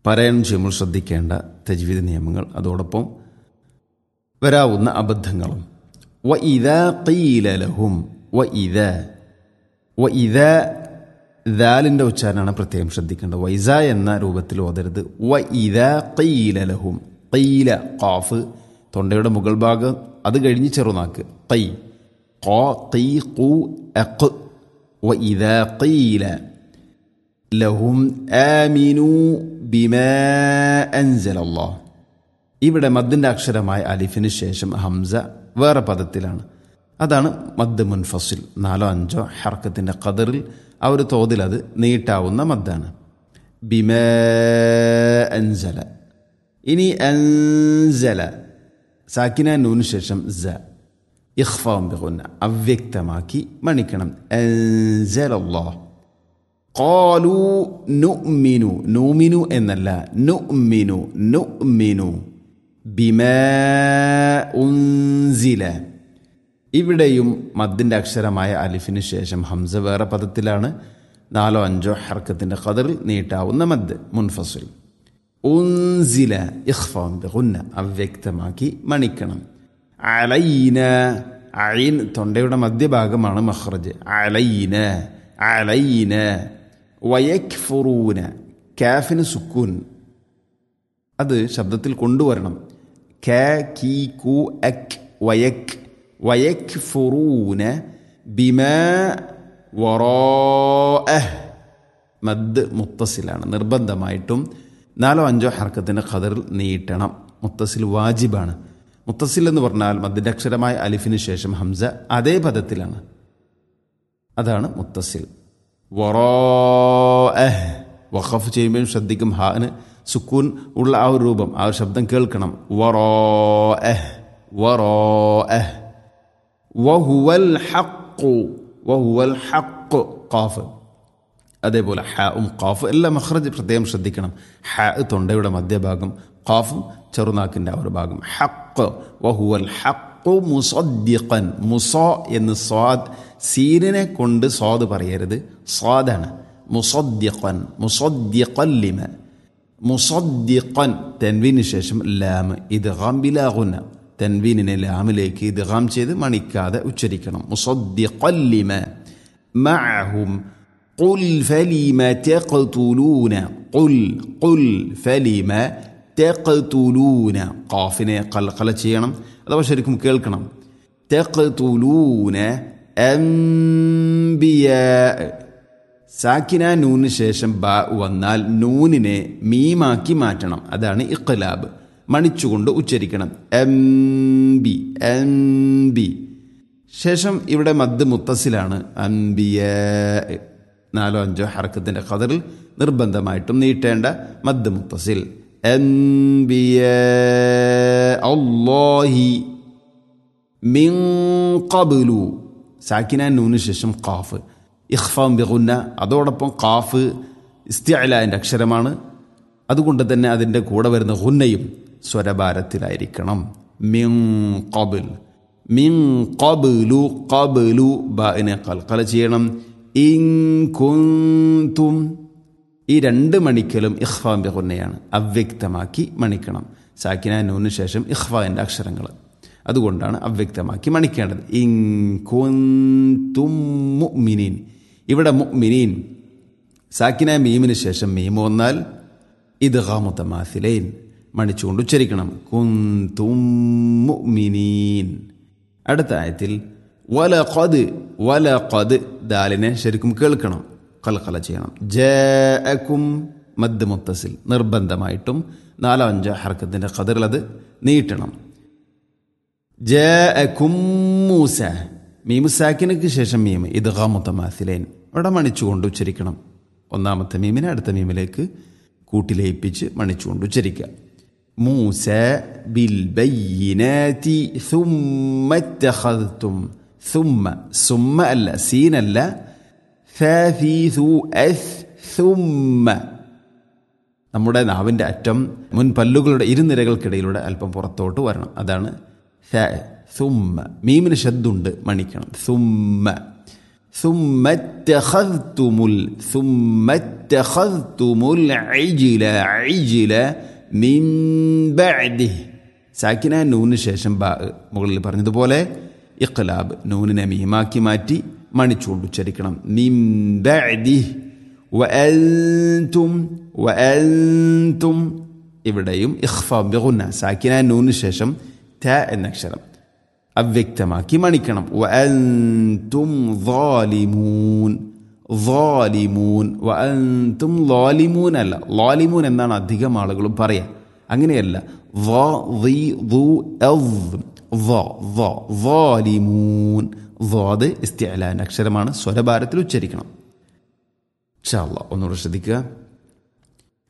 പാരായണം ചെയ്യുമ്പോൾ ശ്രദ്ധിക്കേണ്ട തജ്വീദ് നിയമങ്ങൾ അതോടൊപ്പം വരാവുന്ന അബദ്ധങ്ങളും വ ഇത ലഹും വ ഇത വ ഇത ദാലിൻ്റെ ഉച്ചാരണമാണ് പ്രത്യേകം ശ്രദ്ധിക്കേണ്ടത് വൈസ എന്ന രൂപത്തിൽ ഓതരുത് വ ഇത ലഹും കയ്യില കാഫ് തൊണ്ടയുടെ മുകൾ ഭാഗം അത് കഴിഞ്ഞ് ചെറുനാക്ക് കൈ ഖ ഖീ ഖു അഖ് വ ഇത ഖീല ലഹും ആമിനു ബിമാ അൻസലല്ലാഹ് ഇവിടെ മദ്ദിൻ്റെ അക്ഷരമായ അലിഫിന് ശേഷം ഹംസ വേറെ പദത്തിലാണ് അതാണ് മദ് മുൻഫസിൽ നാലോ അഞ്ചോ ഹർക്കത്തിൻ്റെ ഖദറിൽ ആ ഒരു തോതിൽ അത് നീട്ടാവുന്ന മദ്ദാണ് ബിമ അൻസല ഇനി അൻസല സാക്കിന നൂന് ശേഷം സ ഇഖ്ഫാം ബിഗുന്ന അവ്യക്തമാക്കി മണിക്കണം അൻസലല്ലാഹ് قالوا نؤمن نؤمن എന്നല്ല نؤمن نؤمن بما أنزل ഇവിടെയും മദ്ദിൻ്റെ അക്ഷരമായ അലിഫിന് ശേഷം ഹംസ വേറെ പദത്തിലാണ് നാലോ അഞ്ചോ ഹർക്കത്തിൻ്റെ ഖദറിൽ നീട്ടാവുന്ന മദ് മുൻഫസുൽ ഉൻസില ഇഖ്ഫാം ബിഗുന്ന അവ്യക്തമാക്കി മണിക്കണം അലൈന അയിൻ തൊണ്ടയുടെ മധ്യഭാഗമാണ് മഹ്റജ് അലൈന അലൈന വയക്ഫുറൂന കാഫിന് സുക്കൂൻ അത് ശബ്ദത്തിൽ കൊണ്ടുവരണം ക കീ കു അക് വയക് വയക് ഫുറൂന ബിമ വറോഅഹ് മദ് മുത്തസിലാണ് നിർബന്ധമായിട്ടും നാലോ അഞ്ചോ ഹർക്കത്തിൻ്റെ ഖദറിൽ നീട്ടണം മുത്തസിൽ വാജിബാണ് മുത്തസിൽ എന്ന് പറഞ്ഞാൽ മദ്ദിൻ്റെ അക്ഷരമായ അലിഫിന് ശേഷം ഹംസ അതേ പദത്തിലാണ് അതാണ് മുത്തസിൽ വറോഅഹ് വഖഫ് ചെയ്യുമ്പോഴും ശ്രദ്ധിക്കും ഹാന് സുക്കൂൻ ഉള്ള ആ ഒരു രൂപം ആ ഒരു ശബ്ദം കേൾക്കണം വറോഅഹ് വറോഅഹ് വഹുവൽ ഹഖു വഹുവൽ ഹഖ് ഖാഫ് അതേപോലെ ഹ ഉം ഖാഫ് എല്ലാം മഹ്റജ് പ്രത്യേകം ശ്രദ്ധിക്കണം ഹ തൊണ്ടയുടെ മധ്യഭാഗം ഖാഫും ചെറുനാക്കിൻ്റെ ആ ഒരു ഭാഗം ഹഖ് വഹുവൽ ഹഖ് മുസദ്ദിഖൻ മുസോ എന്ന് സ്വാദ് സീനിനെ കൊണ്ട് സ്വാദ് പറയരുത് സ്വാദാണ് മുസദ്ദിഖൻ മുസദ്ദിഖല്ലിമ മുസദ്ദിഖൻ തെൻവീന് ശേഷം ലാം ഇദ്ഗാം ബിലാഗുന്ന തെൻവീനിനെ ലാമിലേക്ക് ഇദ്ഗാം ചെയ്ത് മണിക്കാതെ ഉച്ചരിക്കണം മുസദ്ദിഖല്ലിമ മഅഹും قل فلم تقتلون قل قل فلم تقتلون قافനെ قلقല ചെയ്യണം അഥവാ ശരിക്കും കേൾക്കണം تقتلون أنبياء സാക്കിന നൂന് ശേഷം ബ വന്നാൽ നൂനിനെ മീമാക്കി മാറ്റണം അതാണ് ഇഖ്ലാബ് മണിച്ചുകൊണ്ട് ഉച്ചരിക്കണം എം ബി എം ബി ശേഷം ഇവിടെ മദ് മുത്തസിലാണ് അൻബിയ നാലോ അഞ്ചോ ഹർക്കത്തിൻ്റെ ഖദറിൽ നിർബന്ധമായിട്ടും നീട്ടേണ്ട മദ് മുത്തസിൽ അൻബിയ അല്ലാഹി മിൻ ഖബ്ലു സാക്കിന നൂന് ശേഷം ഖാഫ് ഇഖ്ഫാം ബിഗുന്ന അതോടൊപ്പം ഖാഫ് ഇസ്തിഅലാൻ്റെ അക്ഷരമാണ് അതുകൊണ്ട് തന്നെ അതിൻ്റെ കൂടെ വരുന്ന ഹുന്നയും സ്വരഭാരത്തിലായിരിക്കണം മിൻ ഖബിൽ മിൻ ഖബ്ലു ഖബ്ലു ബാഇനെ കൽക്കല ചെയ്യണം ഇൻ കുന്തും ഈ രണ്ട് മണിക്കലും ഇഖ്ഫാം ബിഗുന്നയാണ് അവ്യക്തമാക്കി മണിക്കണം സാക്കിന നൂന് ശേഷം ഇഖ്ഫാൻ്റെ അക്ഷരങ്ങൾ അതുകൊണ്ടാണ് അവ്യക്തമാക്കി മണിക്കേണ്ടത് ഇൻ കുന്തും മുഅ്മിനീൻ ഇവിടെ മുഅ്മിനീൻ സാക്കിന മീമിന് ശേഷം മീം വന്നാൽ ഇത് ഹാമുത്തമാസിലൈൻ മണിച്ചുകൊണ്ട് ഉച്ചരിക്കണം കുന്തും മുഅ്മിനീൻ അടുത്ത ആയത്തിൽ വല ഖദ് വല ഖദ് ദാലിനെ ശരിക്കും കേൾക്കണം കൽക്കല ചെയ്യണം ജഅക്കും മദ് മുത്തസിൽ നിർബന്ധമായിട്ടും നാലോ അഞ്ചോ ഹർക്കത്തിൻ്റെ ഖദറിൽ അത് നീട്ടണം ജഅക്കും മൂസ മീമു സാക്കിനക്ക് ശേഷം മീം ഇത് ഹാമുത്തമാസിലേൻ അവിടെ മണിച്ചുകൊണ്ട് ഉച്ചരിക്കണം ഒന്നാമത്തെ മീമിനെ അടുത്ത മീമിലേക്ക് കൂട്ടിലയിപ്പിച്ച് മണിച്ചുകൊണ്ട് ഉച്ചരിക്കുക മൂസ ബിൽ ബയ്യിനാതി ثم اتخذتم ثم ثم അല്ല സീനല്ല ثاثيث أث ثم നമ്മുടെ നാവിൻ്റെ അറ്റം മുൻ പല്ലുകളുടെ ഇരുനിരകൾക്കിടയിലൂടെ അല്പം പുറത്തോട്ട് വരണം അതാണ് സുമ്മ മീമിന് ശബ്ദുണ്ട് മണിക്കണം സുമ്മ ثم اتخذتم ال ثم اتخذتم العجل عجل من بعده സാക്കിന നൂന് ശേഷം ബാ മുകളിൽ പറഞ്ഞതുപോലെ ഇഖ്ലാബ് നൂനിനെ മീമാക്കി മാറ്റി മണിച്ചുകൊണ്ട് ഉച്ചരിക്കണം മിൻ ബഅദി വഅൻതും വഅൻതും ഇവിടെയും ഇഖ്ഫ ബിഗുന്ന സാക്കിന നൂന് ശേഷം ത എന്ന അക്ഷരം അവ്യക്തമാക്കി മണിക്കണം വഅൻതും ളാലിമൂൻ ളാലിമൂൻ വഅൻതും ളാലിമൂൻ അല്ല ളാലിമൂൻ എന്നാണ് അധികം ആളുകളും പറയാ അങ്ങനെയല്ല ള, ളി, ളു, അള്, ള, ള, ളാലിമൂൻ ളാദ് ഇസ്തിഅലാൻ അക്ഷരമാണ് സ്വരഭാരത്തിൽ ഉച്ചരിക്കണം ഇൻഷാ അല്ലാ ഒന്നുകൂടെ ശ്രദ്ധിക്കുക